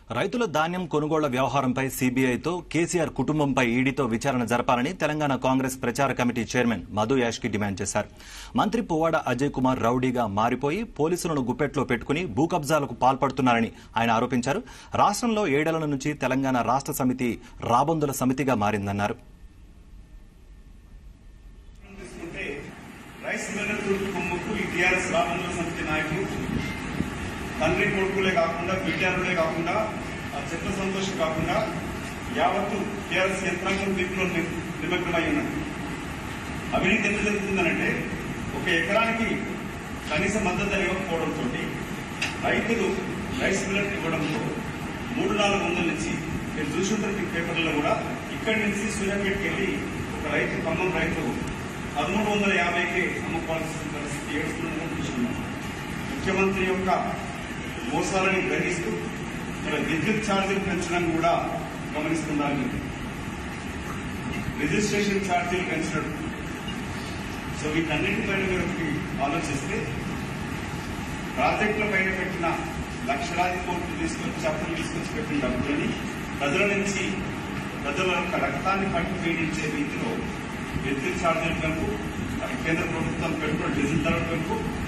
రైతుల ధాన్యం కొనుగోళ్ల వ్యవహారంపై సీబీఐతో కేసీఆర్ కుటుంబంపై ఈడీతో విచారణ జరపాలని తెలంగాణ కాంగ్రెస్ ప్రచార committee chairman Madhu Yashki demand చేశారు మంత్రి పువ్వాడ అజయ్ కుమార్ రౌడీగా మారిపోయి పోలీసులను గుప్పెట్లో పెట్టుకుని భూ కబ్జాలకు పాల్పడుతున్నారని ఆయన ఆరోపించారు రాష్ట్రంలో ఏడేళ్ల నుంచి తెలంగాణ రాష్ట్ర సమితి రాబందుల సమితిగా మారిందన్నారు తీసుకుంటే రైస్ మిల్లర్ కుమ్ముకు ఈ టీఆర్ఎస్ రాబందుల సమితి నాయకులు తండ్రి కొడుకులే కాకుండా బిడ్డలే కాకుండా ఆ చిత్ర సంతోషం కాకుండా యావత్తు టీఆర్ఎస్ యంత్రాంగం దీంట్లో ని- నిమగ్నమై ఉన్నది అవినీతి ఎందుకు జరుగుతుందనంటే ఒక ఎకరానికి కనీస మద్దతు ధర ఇవ్వకపోవడంతో రైతులు రైస్ మిల్లర్ ఇవ్వడంతో మూడు నాలుగు వందల నుంచి మీరు చూసుంటారు ఈ పేపర్లలో కూడా ఇక్కడి నుంచి సూర్యాపేటకి వెళ్ళి ఒక రైతు ఖమ్మం రైతు పదమూడు వందల యాభైకి అమ్ముకోవాల్సిన పరిస్థితి ఏడుస్తుందని చూస్తున్నాం ముఖ్యమంత్రి యొక్క మోసాలని గ్రహిస్తూ మన విద్యుత్ ఛార్జీలు పెంచడం కూడా గమనిస్తున్నారు మీరు. రిజిస్ట్రేషన్ ఛార్జీలు పెంచడం సో వీటన్నిటిపైన మీరు ఒకటి ఆలోచిస్తే ప్రాజెక్టుల పైన పెట్టిన లక్షలాది కోట్లు తీసుకొచ్చి అప్పులు తీసుకొచ్చి పెట్టిన డబ్బులని ప్రజల నుంచి ప్రజల యొక్క రక్తాన్ని పట్టి పీడించే రీతిలో విద్యుత్ ఛార్జీల పెంపు అది కేంద్ర ప్రభుత్వం పెట్రోల్ డీజిల్ ధరల పెంపు